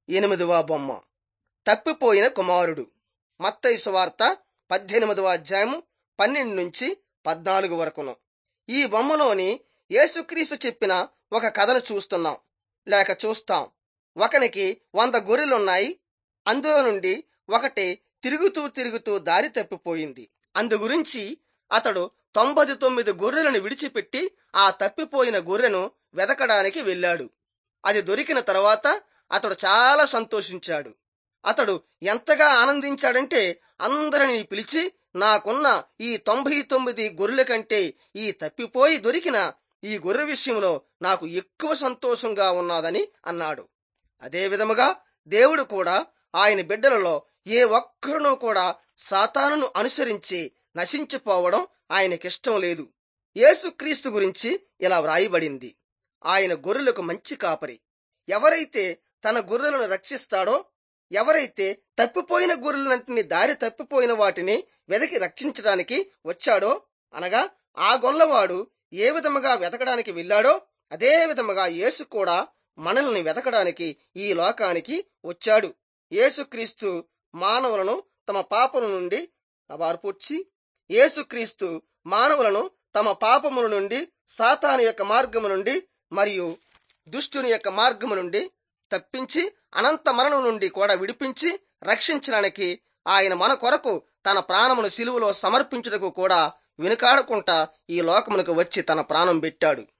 ఎనిమిదవ బొమ్మ తప్పిపోయిన కుమారుడు మత్తయి సువార్త పద్దెనిమిదవ అధ్యాయము పన్నెండు నుంచి పద్నాలుగు వరకును ఈ బొమ్మలోని యేసుక్రీస్తు చెప్పిన ఒక కథను చూస్తున్నాం లేక చూస్తాం ఒకనికి వంద గొర్రెలున్నాయి అందులో నుండి ఒకటి తిరుగుతూ తిరుగుతూ దారి తప్పిపోయింది అందు గురించి అతడు తొంభై తొమ్మిది గొర్రెలను విడిచిపెట్టి ఆ తప్పిపోయిన గొర్రెను వెదకడానికి వెళ్ళాడు అది దొరికిన తర్వాత అతడు చాలా సంతోషించాడు అతడు ఎంతగా ఆనందించాడంటే అందరిని పిలిచి నాకున్న ఈ తొంభై తొమ్మిది గొర్రెల కంటే ఈ తప్పిపోయి దొరికిన ఈ గొర్రె విషయంలో నాకు ఎక్కువ సంతోషంగా ఉన్నదని అన్నాడు అదే విధముగా దేవుడు కూడా ఆయన బిడ్డలలో ఏ ఒక్కరునూ కూడా సాతానును అనుసరించి నశించిపోవడం ఆయనకిష్టం లేదు యేసుక్రీస్తు గురించి ఇలా వ్రాయబడింది ఆయన గొర్రెలకు మంచి కాపరి ఎవరైతే తన గొర్రెలను రక్షిస్తాడో ఎవరైతే తప్పిపోయిన గొర్రెలన్నింటినీ దారి తప్పిపోయిన వాటిని వెదకి రక్షించడానికి వచ్చాడో అనగా ఆ గొల్లవాడు ఏ విధముగా వెతకడానికి వెళ్ళాడో అదే విధముగా యేసు కూడా మనల్ని వెతకడానికి ఈ లోకానికి వచ్చాడు యేసుక్రీస్తు మానవులను తమ పాపల నుండి వార్పుచ్చి యేసుక్రీస్తు మానవులను తమ పాపముల నుండి సాతాను యొక్క మార్గము నుండి మరియు దుష్టుని యొక్క మార్గము నుండి తప్పించి అనంత మరణం నుండి కూడా విడిపించి రక్షించడానికి ఆయన మన కొరకు తన ప్రాణమును సిలువలో సమర్పించుటకు కూడా వెనుకాడకుండా ఈ లోకమునకు వచ్చి తన ప్రాణం పెట్టాడు